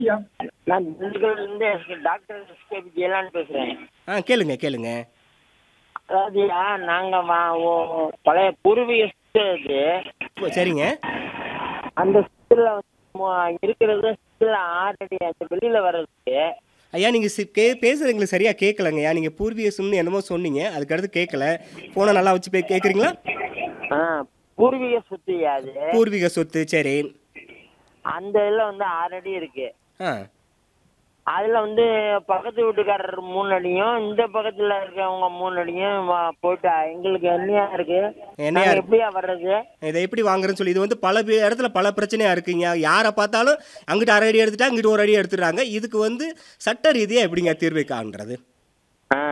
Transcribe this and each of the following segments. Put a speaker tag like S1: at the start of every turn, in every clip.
S1: ஐயா
S2: நான் திண்டுக்கல்ல இருந்து எஸ் டாக்டர் எஸ்கேபி ஜெயலான் பேசுறேன்
S3: ஆ கேளுங்க கேளுங்க
S2: அதாவதுயா நாங்க வா- ஓ- பழைய பூர்வீக சொத்து அது
S3: ஓ, சரிங்க
S2: அந்த சொத்துல வந்து மு- இருக்கிறது சொத்துல ஆறடி அந்த வெளியில வர்றதுக்கு
S3: ஐயா நீங்கள் சி கே பேசுறது எங்களுக்கு சரியாக கேட்கலங்கய்யா நீங்கள் பூர்வீகம்னு என்னமோ சொன்னீங்க அதுக்கடுத்து கேட்கல ஃபோனை நல்லா வச்சு பே கேட்குறீங்களா
S2: ஆ, பூர்வீக சொத்துயா அது
S3: பூர்வீக சொத்து சரி
S2: அந்த இதுல வந்து ஆறடி இருக்கு
S3: ஆ
S2: அதுல வந்து பக்கத்து வீட்டுக்காரர் மூணு அடியும் இந்த பக்கத்துல இருக்கவங்க மூணு அடியும் வா- போயிட்டு எங்களுக்கு என்னையா இருக்கு
S3: என்னையா
S2: நாங்க
S3: இருக்கு?
S2: எப்படியா வர்றது
S3: இதை எப்படி வாங்குறேன்னு சொல்லி இது வந்து பல பே- இடத்துல பல பிரச்சனையாக இருக்குங்க யாரை பார்த்தாலும் அங்கிட்டு அரை அடி எடுத்துட்டா அங்கிட்டு ஒரு அடி எடுத்துடுறாங்க இதுக்கு வந்து சட்ட ரீதியாக எப்படிங்க தீர்வை காண்றது
S2: ஆ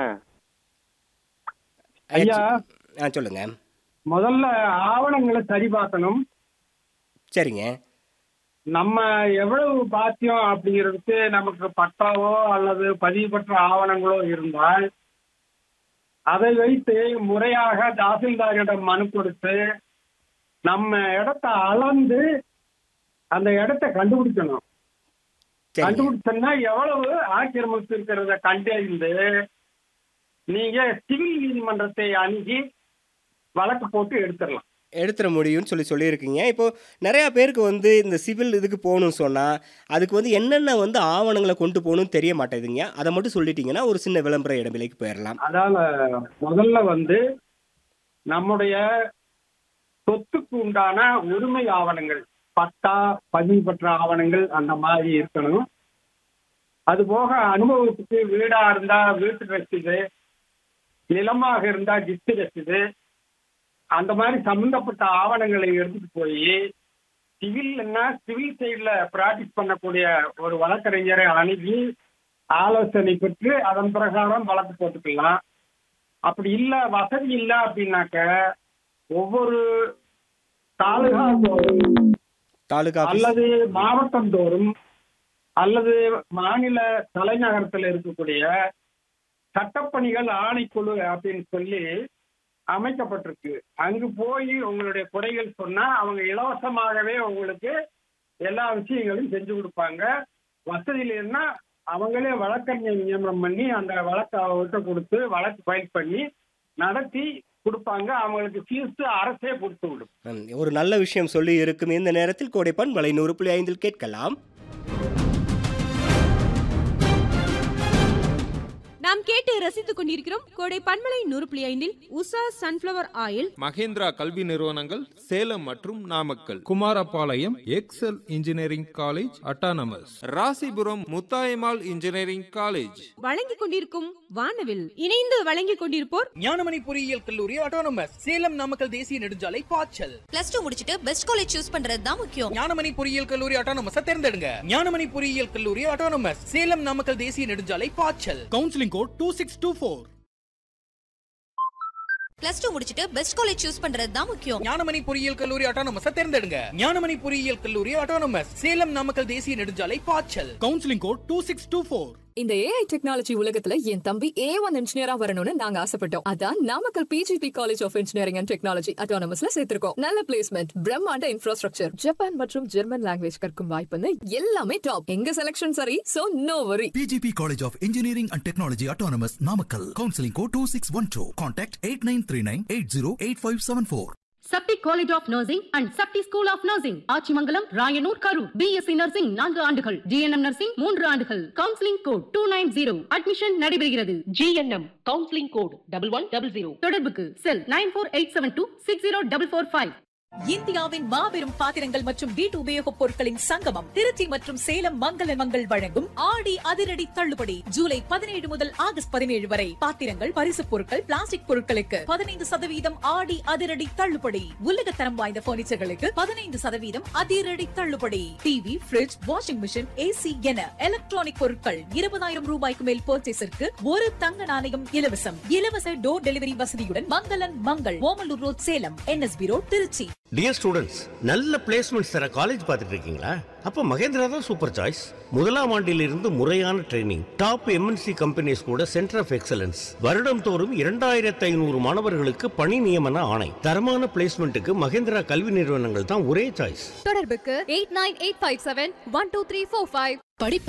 S1: ஐயா.
S3: ஆ சொல்லுங்க
S1: முதல்ல ஆவணங்களை சரி பார்க்கணும்
S3: சரிங்க
S1: நம்ம எவ்வளவு பாத்தியம் அப்படிங்கிறதுக்கு நமக்கு பட்டாவோ அல்லது பதிவு பெற்ற ஆவணங்களோ இருந்தால் அதை வைத்து முறையாக தாசில்தாரிடம் மனு கொடுத்து நம்ம இடத்த அளந்து அந்த இடத்த கண்டுபிடிக்கணும்
S3: சரிங்க
S1: கண்டுபிடிச்சோம்னா எவ்வளவு ஆக்கிரமிப்பு இருக்கிறத கண்டறிந்து நீங்க சிவில் நீதிமன்றத்தை அணுகி வழக்கு போட்டு எடுத்துடலாம்
S3: எடுத்துட முடியும்னு சொல்லி சொல்லியிருக்கீங்க இப்போ நிறையா பேருக்கு வந்து இந்த சிவில் இதுக்கு போகணும்னு சொன்னால் அதுக்கு வந்து என்னென்ன வந்து ஆவணங்களை கொண்டு போகணும்னு தெரிய மாட்டேதுங்க அதை மட்டும் சொல்லிட்டீங்கன்னா ஒரு சின்ன விளம்பர இடவிலைக்கு போயிடலாம்
S1: அதால முதல்ல வந்து நம்முடைய சொத்துக்கு உண்டான உரிமை ஆவணங்கள் பட்டா பதிவு பெற்ற ஆவணங்கள் அந்த மாதிரி இருக்கணும் அது போக அனுபவத்துக்கு வீடா இருந்தா வீட்டு ரசீது நிலமாக இருந்தா கிஃப்ட் ரசீது அந்த மாதிரி சம்பந்தப்பட்ட ஆவணங்களை எடுத்துட்டு போய் சிவில்னா சிவில் சைடுல பிராக்டிஸ் பண்ணக்கூடிய ஒரு வழக்கறிஞரை அணுகி ஆலோசனை பெற்று அதன் பிரகாரம் வழக்கு போட்டுக்கலாம் அப்படி இல்ல வசதி இல்ல அப்படின்னாக்க ஒவ்வொரு தாலுகா தோறும்
S3: தாலுகா ஆஃபீஸ்
S1: அல்லது மாவட்டம் தோறும் அல்லது மாநில தலைநகரத்தில் இருக்கக்கூடிய சட்டப்பணிகள் ஆணைக்குழு அப்படின்னு சொல்லி அமைக்கப்பட்டிருக்கு அங்கு போய் உங்களுடைய குறைகள் சொன்னா அவங்க இலவசமாகவே உங்களுக்கு எல்லா விஷயங்களையும் செஞ்சு கொடுப்பாங்க வசதி இல்லைன்னா அவங்களே வழக்கறிஞர் நியமனம் பண்ணி அந்த வழக்கை அவர்கிட்ட கொடுத்து வழக்கு ஃபைல் பண்ணி நடத்தி கொடுப்பாங்க அவங்களுக்கு ஃபீஸ் அரசே கொடுத்து விடும்
S3: ம், ஒரு நல்ல விஷயம் சொல்லி இருக்கும் இந்த நேரத்தில் கோடைப்பன் வலை நூறு புள்ளி ஐந்தில் கேட்கலாம்
S4: நாம் கேட்டு ரசித்துக் கொண்டிருக்கிறோம் கோடை பன்மலை நூறு புள்ளி ஐந்தில் உஷா சன்ஃபிளவர் ஆயில்
S5: மகேந்திரா கல்வி நிறுவனங்கள் சேலம் மற்றும் Namakkal Kumarapalayam Excel engineering college autonomous Rasipuram Muthayammal engineering college
S4: வழங்கிக் கொண்டிருக்கும் வானவில் இணைந்து வழங்கிக் கொண்டிருப்போர்
S6: ஞானமணி பொறியியல் கல்லூரி ஆட்டோனமஸ் சேலம் நாமக்கல் தேசிய நெடுஞ்சாலை பாய்ச்சல்
S7: பிளஸ் டூ முடிச்சிட்டு பெஸ்ட் காலேஜ் சூஸ் பண்றது தான் முக்கியம்
S6: ஞானமணி பொறியியல் கல்லூரி ஆட்டோனமஸ் தேர்ந்தெடுங்க ஞானமணி பொறியியல் கல்லூரி ஆட்டோனமஸ் சேலம் நாமக்கல் தேசிய நெடுஞ்சாலை பாய்ச்சல் counselling code two six two four
S7: plus two முடிச்சிட்டு பெஸ்ட் காலேஜ் சூஸ் பண்றது தான் முக்கியம்
S6: ஞானமணி பொறியியல் கல்லூரி ஆட்டோனமஸ் தேர்ந்தெடுங்க ஞானமணி பொறியியல் கல்லூரி ஆட்டோனமஸ் சேலம் நாமக்கல் தேசிய நெடுஞ்சாலை பாய்ச்சல் counselling code two six two four
S8: இந்த ஏஐ டெக்னாலஜி உலகத்துல என் தம்பி ஏ ஒன் இன்ஜினியரா வரணும்னு நாங்க ஆசைப்பட்டோம் அதான் Namakkal PGP college of engineering and technology அட்டானமஸ்ல சேர்த்திருக்கோம் நல்ல பிளேஸ்மெண்ட் பிரம்மாண்ட இன்ஃப்ராஸ்ட்ரக்சர் ஜப்பான் மற்றும் ஜெர்மன் லாங்குவேஜ் கற்கும் வாய்ப்புன்னு எல்லாமே டாப் எங்க செலக்ஷன் சரி so no worry
S9: PGP College of Engineering and Technology Autonomous Namakkal. Counseling code 2612. Contact 8939 808574.
S10: Sakthi college of nursing and Sakthi school of nursing Achimangalam Rayanur Karur BSc nursing நான்கு ஆண்டுகள் ஜிஎன்எம் நர்சிங் மூன்று ஆண்டுகள் counselling code two nine zero admission நடைபெறுகிறது GNM counselling code double one double zero தொடர்புக்கு cell nine four eight seven two six zero double four five
S11: இந்தியாவின் மாபெரும் பாத்திரங்கள் மற்றும் வீட்டு உபயோகப் பொருட்களின் சங்கமம் திருச்சி மற்றும் சேலம் மங்கள மங்கள் வழங்கும் ஆடி அதிரடி தள்ளுபடி ஜூலை பதினேழு முதல் ஆகஸ்ட் பதினேழு வரை பாத்திரங்கள் பரிசுப் பொருட்கள் பிளாஸ்டிக் பொருட்களுக்கு பதினைந்து சதவீதம் ஆடி அதிரடி தள்ளுபடி உலகத்தரம் வாய்ந்த பர்னிச்சர்களுக்கு பதினைந்து சதவீதம் அதிரடி தள்ளுபடி TV fridge washing machine AC என எலக்ட்ரானிக் பொருட்கள் இருபதாயிரம் ரூபாய்க்கு மேல் பர்ச்சேஸிற்கு ஒரு தங்க நாணயம் இலவசம் இலவச டோர் டெலிவரி வசதியுடன் மங்களன் Mangal Omalur road Salem NSP road Trichy
S12: dear students நல்ல பிளேஸ்மெண்ட்ஸ் தர காலேஜ் பார்த்துட்டு இருக்கீங்களா அப்ப மகேந்திரா தான் சூப்பர் சாய்ஸ் முதலாம் ஆண்டிலிருந்து முறையான ட்ரைனிங் டாப் எம்என்சி கம்பெனிஸ் கூட சென்டர் ஆஃப் எக்ஸலன்ஸ் வருடம் தோறும் இரண்டாயிரத்து ஐநூறு மாணவர்களுக்கு பணி நியமன ஆணை தரமான பிளேஸ்மெண்ட்டுக்கு மகேந்திரா கல்வி நிறுவனங்கள் தான் ஒரே சாய்ஸ்
S13: தொடர்புக்கு eight nine eight five seven one two three four five
S7: படி